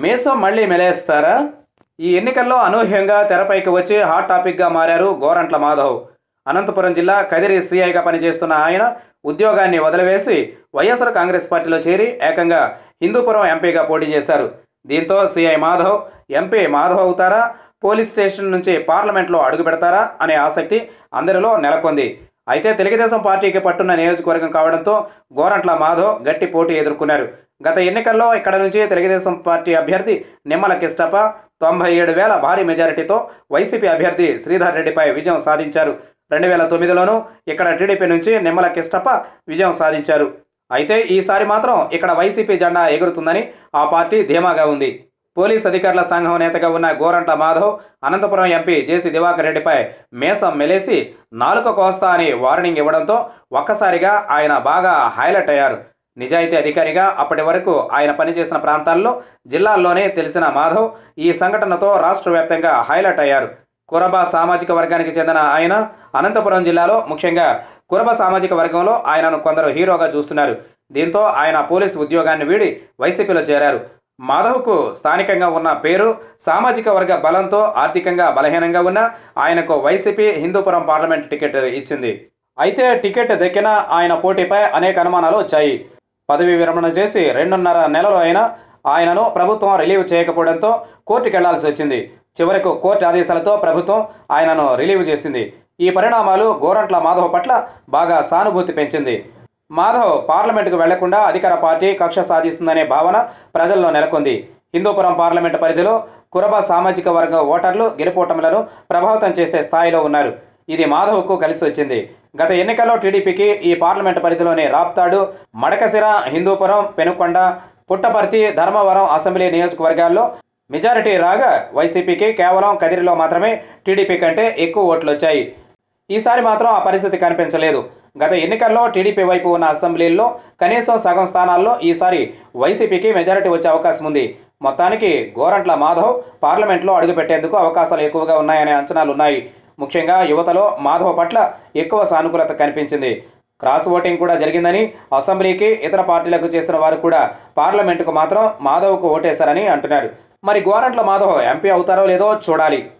మీసం మళ్ళీ మెలేస్తారా ఈ ఎన్నికల్లో అనూహ్యంగా తెరపైకి వచ్చి హాట్ టాపిక్గా మారారు గోరంట్ల మాధవ్ అనంతపురం జిల్లా కదిరి సీఐగా పనిచేస్తున్న ఆయన ఉద్యోగాన్ని వదిలివేసి వైఎస్ఆర్ కాంగ్రెస్ పార్టీలో చేరి ఏకంగా హిందూపురం ఎంపీగా పోటీ చేశారు దీంతో సీఐ మాధవ్ ఎంపీ మాధవ్ అవుతారా పోలీస్ స్టేషన్ నుంచి పార్లమెంట్లో అడుగు పెడతారా అనే ఆసక్తి అందరిలో నెలకొంది అయితే తెలుగుదేశం పార్టీకి పట్టున్న నియోజకవర్గం కావడంతో గోరంట్ల మాధవ్ గట్టి పోటీ ఎదుర్కొన్నారు గత ఎన్నికల్లో ఇక్కడ నుంచి తెలుగుదేశం పార్టీ అభ్యర్థి నిమ్మల కిష్టప తొంభై ఏడు వేల భారీ మెజారిటీతో వైసీపీ అభ్యర్థి శ్రీధర్ రెడ్డిపై విజయం సాధించారు రెండు వేల తొమ్మిదిలోనూ ఇక్కడ టీడీపీ నుంచి నిమ్మల కిష్టప విజయం సాధించారు అయితే ఈసారి మాత్రం ఇక్కడ వైసీపీ జెండా ఎగురుతుందని ఆ పార్టీ ధీమాగా ఉంది పోలీస్ అధికారుల సంఘం నేతగా ఉన్న గోరంట్ల మాధవ్ అనంతపురం ఎంపీ జేసీ దివాకర్ రెడ్డిపై మేసం మెలేసి నాలుక కోస్తా అని వార్నింగ్ ఇవ్వడంతో ఒక్కసారిగా ఆయన బాగా హైలైట్ అయ్యారు నిజాయితీ అధికారిగా అప్పటి వరకు ఆయన పనిచేసిన ప్రాంతాల్లో జిల్లాల్లోనే తెలిసిన మాధవ్ ఈ సంఘటనతో రాష్ట్ర వ్యాప్తంగా హైలైట్ అయ్యారు కురబ సామాజిక వర్గానికి చెందిన ఆయన అనంతపురం జిల్లాలో ముఖ్యంగా కురబ సామాజిక వర్గంలో ఆయనను కొందరు హీరోగా చూస్తున్నారు దీంతో ఆయన పోలీసు ఉద్యోగాన్ని వీడి వైసీపీలో చేరారు మాధవ్కు స్థానికంగా ఉన్న పేరు సామాజిక వర్గ బలంతో ఆర్థికంగా బలహీనంగా ఉన్న ఆయనకు వైసీపీ హిందూపురం పార్లమెంట్ టికెట్ ఇచ్చింది అయితే టికెట్ దక్కిన ఆయన పోటీపై అనేక అనుమానాలు వచ్చాయి పదవి విరమణ చేసి రెండున్నర నెలలు అయినా ఆయనను ప్రభుత్వం రిలీవ్ చేయకపోవడంతో కోర్టుకు వెళ్లాల్సి వచ్చింది చివరకు కోర్టు ఆదేశాలతో ప్రభుత్వం ఆయనను రిలీవ్ చేసింది ఈ పరిణామాలు గోరంట్ల మాధవ్ పట్ల బాగా సానుభూతి పెంచింది మాధవ్ పార్లమెంటుకు వెళ్లకుండా అధికార పార్టీ కక్ష సాధిస్తుందనే భావన ప్రజల్లో నెలకొంది హిందూపురం పార్లమెంటు పరిధిలో కురబ సామాజిక వర్గ ఓటర్లు గెలుపోటములను ప్రభావితం చేసే స్థాయిలో ఉన్నారు ఇది మాధవ్కు కలిసి వచ్చింది గత ఎన్నికల్లో టీడీపీకి ఈ పార్లమెంటు పరిధిలోని రాప్తాడు మడకసిర హిందూపురం పెనుకొండ పుట్టపర్తి ధర్మవరం అసెంబ్లీ నియోజకవర్గాల్లో మెజారిటీ రాగా వైసీపీకి కేవలం కదిరిలో మాత్రమే టీడీపీ కంటే ఎక్కువ ఓట్లు వచ్చాయి ఈసారి మాత్రం ఆ పరిస్థితి కనిపించలేదు గత ఎన్నికల్లో టీడీపీ వైపు ఉన్న అసెంబ్లీల్లో కనీసం సగం స్థానాల్లో ఈసారి వైసీపీకి మెజారిటీ వచ్చే అవకాశం ఉంది మొత్తానికి గోరంట్ల మాధవ్ పార్లమెంట్లో అడుగుపెట్టేందుకు అవకాశాలు ఎక్కువగా ఉన్నాయనే అంచనాలు ఉన్నాయి ముఖ్యంగా యువతలో మాధవ్ పట్ల ఎక్కువ సానుకూలత కనిపించింది క్రాస్ ఓటింగ్ కూడా జరిగిందని అసెంబ్లీకి ఇతర పార్టీలకు చేసిన వారు కూడా పార్లమెంటుకు మాత్రం మాధవ్కు ఓటేశారని అంటున్నారు మరి గోరంట్ల మాధవ్ ఎంపీ అవుతారో లేదో చూడాలి